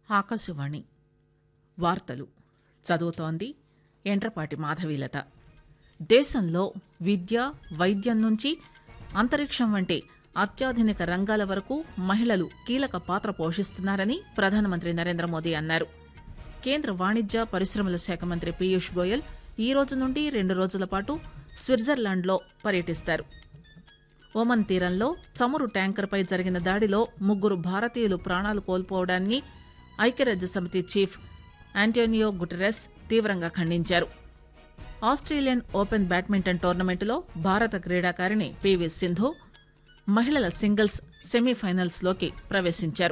ఆకాశవాణి వార్తలు చదువుతోంది ఎండ్రపాటి మాధవీలత దేశంలో విద్య వైద్యం నుంచి అంతరిక్షం వంటి అత్యాధునిక రంగాల వరకు మహిళలు కీలక పాత్ర పోషిస్తున్నారని ప్రధానమంత్రి నరేంద్ర మోదీ అన్నారు కేంద్ర వాణిజ్య పరిశ్రమల శాఖ మంత్రి పీయూష్ గోయల్ ఈ రోజు నుండి రెండు రోజుల పాటు స్విట్జర్లాండ్లో పర్యటిస్తారు ఒమన్ తీరంలో చమురు ట్యాంకర్పై జరిగిన దాడిలో ముగ్గురు భారతీయులు ప్రాణాలు కోల్పోవడాన్ని ఐక్యరాజ్యసమితి చీఫ్ ఆంటోనియో గుటెరస్ తీవ్రంగా ఖండించారు ఆస్ట్రేలియన్ ఓపెన్ బ్యాడ్మింటన్ టోర్నమెంటులో భారత క్రీడాకారిణి పీవీ సింధు మహిళల సింగిల్స్ సెమీఫైనల్స్లోకి ప్రవేశించారు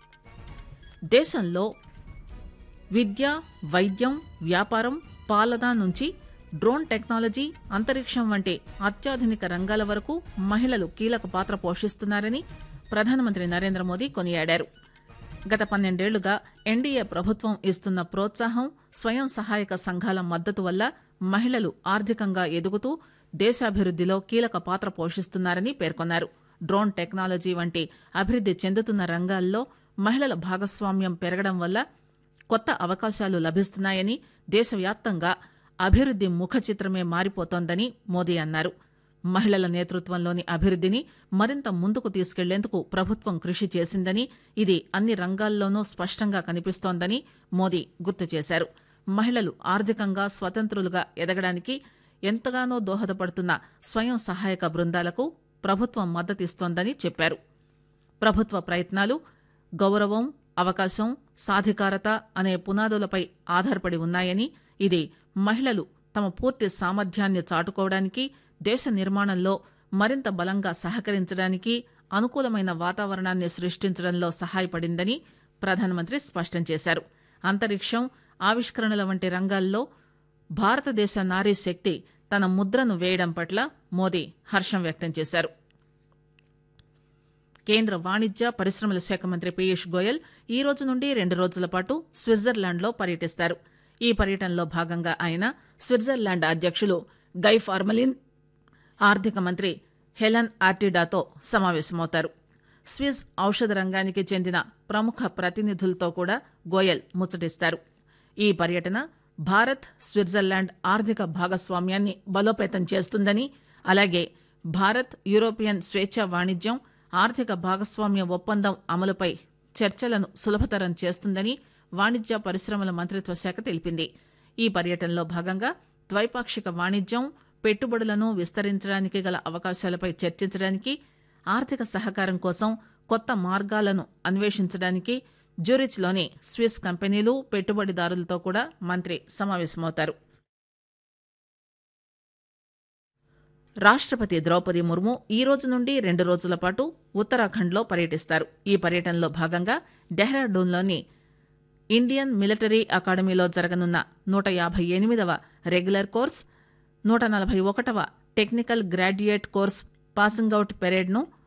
దేశంలో విద్య వైద్యం వ్యాపారం పాలన నుంచి డ్రోన్ టెక్నాలజీ అంతరిక్షం వంటి అత్యాధునిక రంగాల వరకు మహిళలు కీలక పాత్ర పోషిస్తున్నారని ప్రధానమంత్రి నరేంద్ర మోదీ కొనియాడారు గత పన్నెండేళ్లుగా ఎన్డీఏ ప్రభుత్వం ఇస్తున్న ప్రోత్సాహం స్వయం సహాయక సంఘాల మద్దతు వల్ల మహిళలు ఆర్థికంగా ఎదుగుతూ దేశాభివృద్దిలో కీలక పాత్ర పోషిస్తున్నారని పేర్కొన్నారు డ్రోన్ టెక్నాలజీ వంటి అభివృద్ది చెందుతున్న రంగాల్లో మహిళల భాగస్వామ్యం పెరగడం వల్ల కొత్త అవకాశాలు లభిస్తున్నాయని దేశవ్యాప్తంగా అభివృద్ది ముఖ చిత్రమే మారిపోతోందని మోదీ అన్నారు మహిళల నేతృత్వంలోని అభివృద్దిని మరింత ముందుకు తీసుకెళ్లేందుకు ప్రభుత్వం కృషి చేసిందని ఇది అన్ని రంగాల్లోనూ స్పష్టంగా కనిపిస్తోందని మోదీ గుర్తు చేశారు మహిళలు ఆర్థికంగా స్వతంత్రులుగా ఎదగడానికి ఎంతగానో దోహదపడుతున్న స్వయం సహాయక బృందాలకు ప్రభుత్వం మద్దతిస్తోందని చెప్పారు ప్రభుత్వ ప్రయత్నాలు గౌరవం అవకాశం సాధికారత అనే పునాదులపై ఆధారపడి ఉన్నాయని ఇది మహిళలు తమ పూర్తి సామర్థ్యాన్ని చాటుకోవడానికి దేశ నిర్మాణంలో మరింత బలంగా సహకరించడానికి అనుకూలమైన వాతావరణాన్ని సృష్టించడంలో సహాయపడిందని ప్రధానమంత్రి స్పష్టం చేశారు అంతరిక్షం ఆవిష్కరణల వంటి రంగాల్లో భారతదేశ నారీ శక్తి తన ముద్రను వేయడం పట్ల మోదీ హర్షం వ్యక్తం చేశారు కేంద్ర వాణిజ్య పరిశ్రమల శాఖ మంత్రి పీయూష్ గోయల్ ఈ రోజు నుండి రెండు రోజుల పాటు స్విట్జర్లాండ్లో పర్యటిస్తారు ఈ పర్యటనలో భాగంగా ఆయన స్విట్జర్లాండ్ అధ్యక్షులు గై ఫార్మలిన్ ఆర్థిక మంత్రి హెలన్ ఆర్టిడాతో సమావేశమవుతారు స్విస్ ఔషధ రంగానికి చెందిన ప్రముఖ ప్రతినిధులతో కూడా గోయల్ ముచ్చటిస్తారు ఈ పర్యటన భారత్ స్విట్జర్లాండ్ ఆర్థిక భాగస్వామ్యాన్ని బలోపేతం చేస్తుందని అలాగే భారత్ యూరోపియన్ స్వేచ్ఛ వాణిజ్యం ఆర్థిక భాగస్వామ్య ఒప్పందం అమలుపై చర్చలను సులభతరం చేస్తుందని వాణిజ్య పరిశ్రమల మంత్రిత్వ శాఖ తెలిపింది ఈ పర్యటనలో భాగంగా ద్వైపాక్షిక వాణిజ్యం పెట్టుబడులను విస్తరించడానికి గల అవకాశాలపై చర్చించడానికి ఆర్థిక సహకారం కోసం కొత్త మార్గాలను అన్వేషించడానికి జ్యూరిచ్లోని స్విస్ కంపెనీలు పెట్టుబడిదారులతో కూడా మంత్రి సమావేశమవుతారు రాష్టపతి ద్రౌపది ముర్ము ఈ రోజు నుండి రెండు రోజుల పాటు ఉత్తరాఖండ్లో పర్యటిస్తారు ఈ పర్యటనలో భాగంగా డెహ్రాడూన్లోని ఇండియన్ మిలిటరీ అకాడమీలో జరగనున్న నూట యాభై ఎనిమిదవ రెగ్యులర్ కోర్స్ నూట నలభై ఒకటవ technical graduate course passing out పెరేడ్ను